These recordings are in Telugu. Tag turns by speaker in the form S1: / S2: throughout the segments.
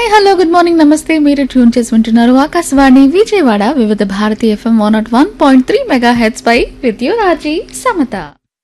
S1: హాయ్ హలో గుడ్ మార్నింగ్ నమస్తే మీరు ట్యూన్ చేసి వింటున్నారు Akashvani Vijayawada Vividh Bharati FM one nought one point three megahertz పై విత్ యూ రాజీ సమత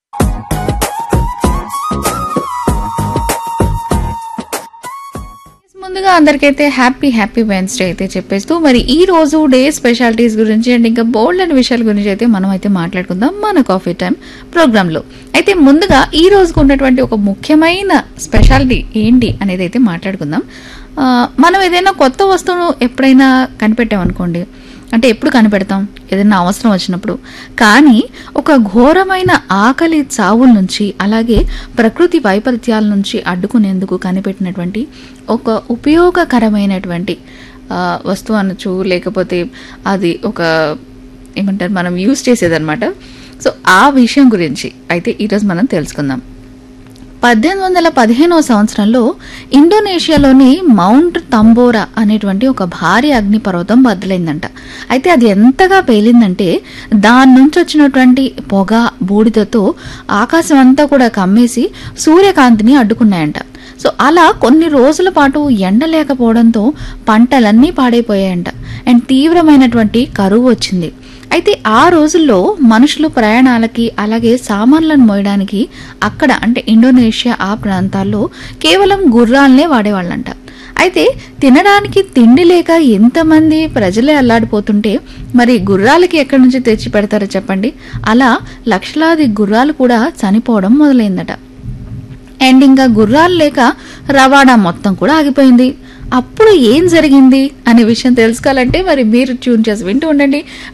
S1: ముందుగా అందరికైతే హ్యాపీ హ్యాపీ వెన్స్డే అయితే చెప్పేస్తూ మరి ఈ రోజు డే స్పెషాలిటీస్ గురించి అండ్ ఇంకా బోల్డ్ అనే విషయాల గురించి అయితే మనం అయితే మాట్లాడుకుందాం మన కాఫీ టైం ప్రోగ్రాంలో అయితే ముందుగా ఈ రోజుకు ఉన్నటువంటి ఒక ముఖ్యమైన స్పెషాలిటీ ఏంటి అనేది అయితే మాట్లాడుకుందాం ఆ, మనం ఏదైనా కొత్త వస్తువును ఎప్పుడైనా కనిపెట్టామనుకోండి అంటే ఎప్పుడు కనిపెడతాం ఏదైనా అవసరం వచ్చినప్పుడు కానీ ఒక ఘోరమైన ఆకలి చావుల నుంచి అలాగే ప్రకృతి వైపరీత్యాల నుంచి అడ్డుకునేందుకు కనిపెట్టినటువంటి ఒక ఉపయోగకరమైనటువంటి ఆ, వస్తువు అనొచ్చు లేకపోతే అది ఒక ఏమంటారు మనం యూజ్ చేసేదన్నమాట సో ఆ విషయం గురించి అయితే ఈరోజు మనం తెలుసుకుందాం పద్దెనిమిది వందల పదిహేనవ సంవత్సరంలో ఇండోనేషియాలోని మౌంట్ తంబోరా అనేటువంటి ఒక భారీ అగ్నిపర్వతం బద్దలైందంట అయితే అది ఎంతగా పేలిందంటే దాని నుంచి వచ్చినటువంటి పొగ బూడిదతో ఆకాశం అంతా కూడా కమ్మేసి సూర్యకాంతిని అడ్డుకున్నాయంట సో అలా కొన్ని రోజుల పాటు ఎండ లేకపోవడంతో పంటలన్నీ పాడైపోయాయంట అండ్ తీవ్రమైనటువంటి కరువు వచ్చింది అయితే ఆ రోజుల్లో మనుషులు ప్రయాణాలకి అలాగే సామాన్లను మోయడానికి అక్కడ అంటే ఇండోనేషియా ఆ ప్రాంతాల్లో కేవలం గుర్రాలనే వాడేవాళ్ళంట అయితే తినడానికి తిండి లేక ఎంతమంది ప్రజలే అల్లాడిపోతుంటే మరి గుర్రాలకి ఎక్కడి నుంచి తెచ్చి పెడతారో చెప్పండి అలా లక్షలాది గుర్రాలు కూడా చనిపోవడం మొదలైందట అండ్ ఇంకా గుర్రాలు లేక రవాణా మొత్తం కూడా ఆగిపోయింది అప్పుడు ఏం జరిగింది అనే విషయం తెలుసుకోవాలంటే మరి మీరు ట్యూన్ చేసి వింటూ ఉండండి